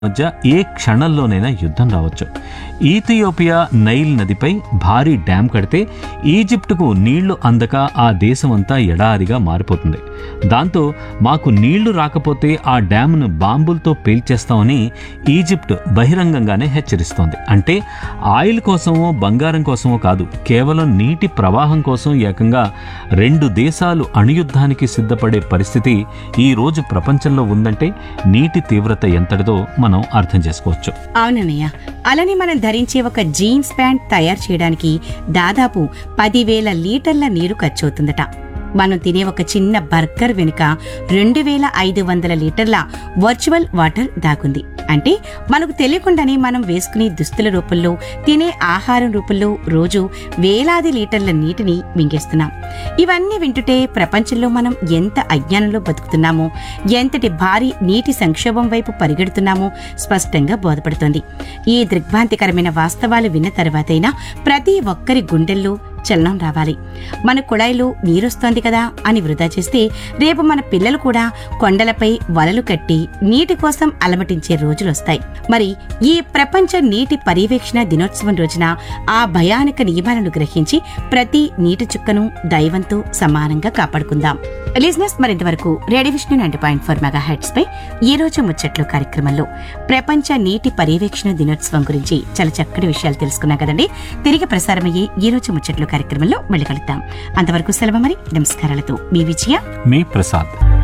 మధ్య ఏ క్షణంలోనైనా యుద్ధం రావచ్చు ఈథియోపియా నైల్ నదిపై భారీ డ్యాం కడితే ఈజిప్టుకు నీళ్లు అందక ఆ దేశమంతా ఎడారిగా మారిపోతుంది దాంతో మాకు నీళ్లు రాకపోతే ఆ డ్యామ్ను బాంబులతో పేల్చేస్తామని ఈజిప్ట్ బహిరంగంగానే హెచ్చరిస్తోంది అంటే ఆయిల్ కోసమో బంగారం కోసమో కాదు కేవలం నీటి ప్రవాహం కోసం ఏకంగా రెండు దేశాలు అణుయుద్ధానికి సిద్ధపడే పరిస్థితి ఈ రోజు ప్రపంచంలో ఉందంటే నీటి తీవ్రత ఎంతటిదో మనం అర్థం చేసుకోవచ్చు అవునన్నయ్య అలానే మనం ధరించే ఒక జీన్స్ ప్యాంట్ తయారు చేయడానికి దాదాపు పదివేల లీటర్ల నీరు ఖర్చవుతుందట మనం తినే ఒక చిన్న బర్గర్ వెనుక రెండు వేల ఐదు వందల లీటర్ల వర్చువల్ వాటర్ దాగుంది అంటే మనకు తెలియకుండానే మనం వేసుకునే దుస్తుల రూపంలో తినే ఆహారం రూపంలో రోజు వేలాది లీటర్ల నీటిని మింగేస్తున్నాం ఇవన్నీ వింటుంటే ప్రపంచంలో మనం ఎంత అజ్ఞానంలో బతుకుతున్నామో ఎంతటి భారీ నీటి సంక్షోభం వైపు పరిగెడుతున్నామో స్పష్టంగా బోధపడుతోంది ఈ దిగ్భ్రాంతికరమైన వాస్తవాలు విన్న తర్వాతైనా ప్రతి ఒక్కరి గుండెల్లో చలనం రావాలి మన కుళాయిలో నీరొస్తోంది కదా అని వృధా చేస్తే రేపు మన పిల్లలు కూడా కొండలపై వలలు కట్టి నీటి కోసం అలమటించే రోజులు వస్తాయి మరి ఈ ప్రపంచ నీటి పర్యవేక్షణ దినోత్సవం రోజున ఆ భయానక నియమాలను గ్రహించి ప్రతి నీటి చుక్కను దైవంతో సమానంగా కాపాడుకుందాం లిజినెస్ మరింతవరకు radio Vishnu ninety point four megahertz పై ఈ రోజు ముచ్చట్లు కార్యక్రమంలో ప్రపంచ నీటి పర్యవేక్షణ దినోత్సవం గురించి చాలా చక్కటి విషయాలు తెలుసుకున్నాం కదండి తిరిగి ప్రసారమయ్యే ఈ రోజు ముచ్చట్లు కార్యక్రమంలో మళ్ళీ కలుద్దాం అంతవరకు సెలవు మరి నమస్కారాలతో మీ విజయ మీ ప్రసాద్